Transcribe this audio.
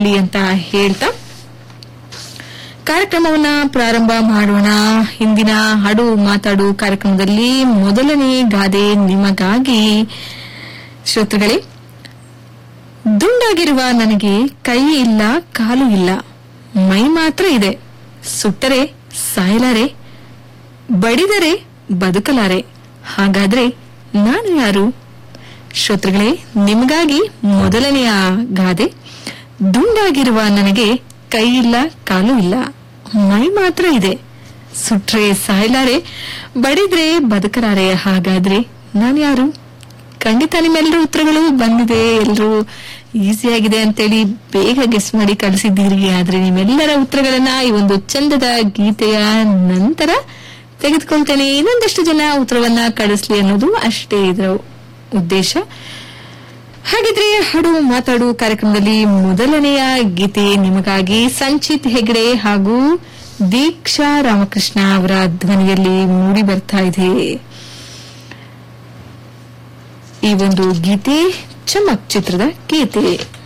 ಇರ್ಲಿ ಅಂತ ಹೇಳ್ತಾ ಕಾರ್ಯಕ್ರಮವನ್ನ ಪ್ರಾರಂಭ ಮಾಡೋಣ ಹಿಂದಿನ ಹಾಡು ಮಾತಾಡು ಕಾರ್ಯಕ್ರಮದಲ್ಲಿ ಮೊದಲನೇ ಗಾದೆ ನಿಮಗಾಗಿ ಶ್ರೋತೃಗಳೇ ದುಂಡಾಗಿರುವ ನನಗೆ ಕೈ ಇಲ್ಲ ಕಾಲು ಇಲ್ಲ ಮೈ ಮಾತ್ರ ಇದೆ ಸುಟ್ಟರೆ ಸಾಯಲಾರೆ ಬಡಿದರೆ ಬದುಕಲಾರೆ ಹಾಗಾದ್ರೆ ನಾನು ಯಾರು ಶ್ರೋತೃಗಳೇ ನಿಮಗಾಗಿ ಮೊದಲನೆಯ ಗಾದೆ ದುಂಡಾಗಿರುವ ನನಗೆ ಕೈ ಇಲ್ಲ ಕಾಲು ಇಲ್ಲ ಮೈ ಮಾತ್ರ ಇದೆ ಸುಟ್ರೆ ಸಾಯಲಾರೆ ಬಡಿದ್ರೆ ಬದುಕಲಾರೆ ಹಾಗಾದ್ರೆ ನಾನು ಯಾರು ಖಂಡಿತ ನಿಮ್ಮೆಲ್ಲರ ಉತ್ತರಗಳು ಬಂದಿದೆ ಎಲ್ಲರೂ ಈಸಿಯಾಗಿದೆ ಅಂತೇಳಿ ಬೇಗ ಗೆಸ್ ಮಾಡಿ ಕಳಿಸಿದ್ದೀರಿ ಆದ್ರೆ ನಿಮ್ಮೆಲ್ಲರ ಉತ್ತರಗಳನ್ನ ಈ ಒಂದು ಚಂದದ ಗೀತೆಯ ನಂತರ ತೆಗೆದುಕೊಳ್ತೇನೆ ಇನ್ನೊಂದಷ್ಟು ಜನ ಉತ್ತರವನ್ನ ಕಳಿಸ್ಲಿ ಅನ್ನೋದು ಅಷ್ಟೇ ಇದರ ಉದ್ದೇಶ ಹಾಗಿದ್ರೆ ಹಾಡು ಮಾತಾಡು ಕಾರ್ಯಕ್ರಮದಲ್ಲಿ ಮೊದಲನೆಯ ಗೀತೆ ನಿಮಗಾಗಿ ಸಂಚಿತ್ ಹೆಗಡೆ ಹಾಗೂ ದೀಕ್ಷಾ ರಾಮಕೃಷ್ಣ ಅವರ ಧ್ವನಿಯಲ್ಲಿ ಮೂಡಿ ಬರ್ತಾ ಇದೆ ಈ ಒಂದು ಗೀತೆ ಚಮಕ್ ಚಿತ್ರದ ಗೀತೆ